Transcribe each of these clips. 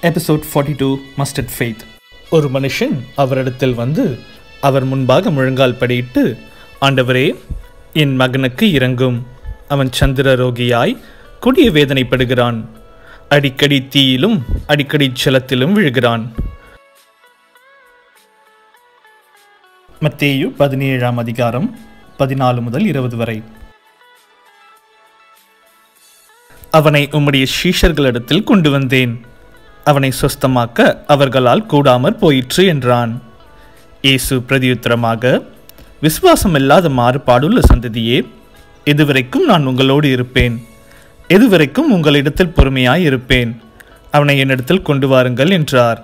Episode forty two mustard faith ஒரு மனுஷன் அவரிடத்தில் வந்து அவர் முன்பாக முழங்கால் படியிட்டு ஆண்டவரே என் மகனுக்கு இறங்கும் அவன் சந்திர ரோகியாய் கொடிய வேதனைப்படுகிறான் அடிக்கடி தீயிலும் அடிக்கடி ஜலத்திலும் விழுகிறான் மத்தேயு பதினேழாம் அதிகாரம் பதினாலு முதல் இருபது வரை அவனை உம்முடைய சீஷர்களிடத்தில் கொண்டு வந்தேன் அவனை சொஸ்தமாக்க அவர்களால் கூடாமற் போயிற்று என்றான் இயேசு பிரதியுத்தரமாக விசுவாசமில்லாத மாறுபாடுள்ள சந்ததியே எதுவரைக்கும் நான் உங்களோடு இருப்பேன் எதுவரைக்கும் உங்களிடத்தில் பொறுமையாய் இருப்பேன் அவனை என்னிடத்தில் கொண்டு வாருங்கள் என்றார்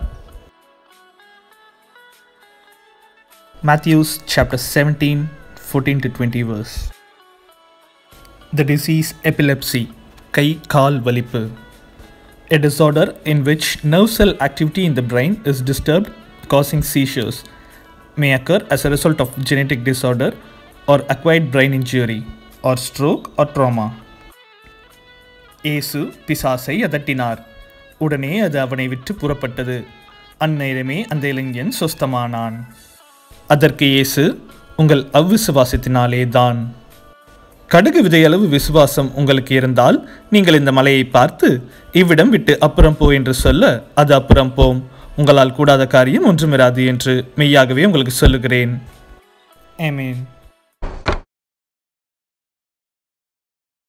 Matthews chapter 17, 14 to 20 verse. The disease epilepsy, கை கால் வலிப்பு. A disorder in which nerve cell activity in the brain is disturbed, causing seizures, may occur as a result of genetic disorder or acquired brain injury or stroke or trauma. இயேசு பிசாசை அதட்டினார் உடனே அது அவனை விட்டு புறப்பட்டது அந்நேரமே அந்த இளைஞன் சொஸ்தமானான் அதற்கு இயேசு உங்கள் அவ்விசுவாசத்தினாலே தான் கடுகு விதையளவு விசுவாசம் உங்களுக்கு இருந்தால் நீங்கள் இந்த மலையை பார்த்து இவ்விடம் விட்டு அப்புறம் போ என்று சொல்ல அது அப்புறம் போம் உங்களால் கூடாத காரியம் ஒன்றுமிராது என்று மெய்யாகவே உங்களுக்கு சொல்லுகிறேன் ஆமென்